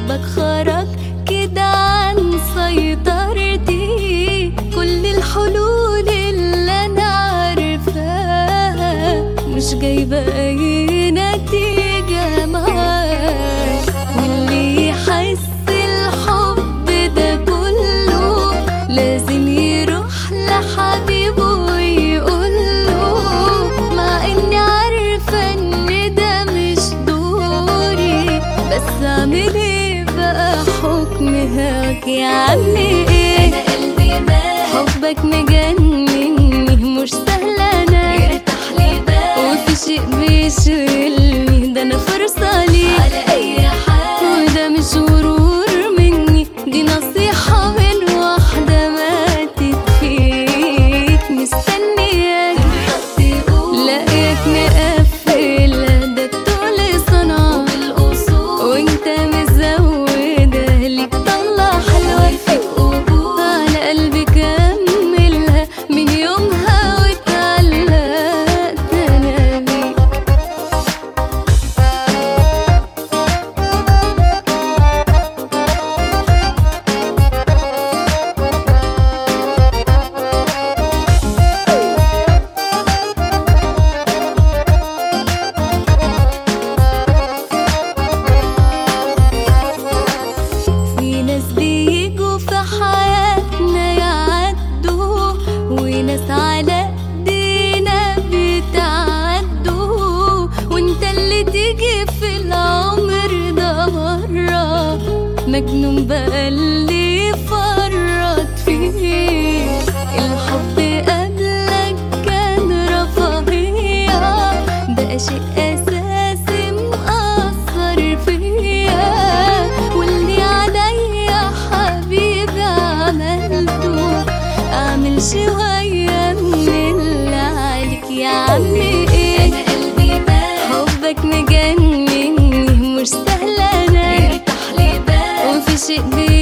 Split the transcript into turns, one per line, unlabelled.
حبك خرج كده عن سيطرتي كل الحلول اللي انا عارفاها مش جايبه اي نتيجه معاك واللي يحس الحب ده كله لازم يروح لحبيبه ويقوله مع اني عارفه ان ده مش دوري بس اعمل ايه بقى حكم هواك يا عمي ايه
انا قلبي مات
حبك مجنني مش سهله انا
يرتاح لي بال
وفي شيء بيشغلني ده انا فرصه ليك
على اي حال
وده مش غرور مني دي نصيحة من واحدة ماتت فيك مستنياك
تقول
لاقيك مقفل ده التقل صنع
وبالاصول
وانت مزودة ليك طلع حلوة فيك
قبول
على قلبي كملها من يومها واتعلقت انا بيك في ناس بيجوا في حياتنا يعدوا وناس على ايدينا بتعدوا وانت اللي تيجي في العمر ده مرة مجنون بقى اللي يفرط فيه الحب قبلك كان رفاهية بقى شيء أساسي مأثر فيا واللي عليا حبيبي عملته أعمل شوية من اللي عليك يا عمي إيه
انا قلبي مات
حبك مجنني مش سهلة أنا
يرتاح لي بال
وفي شيء بي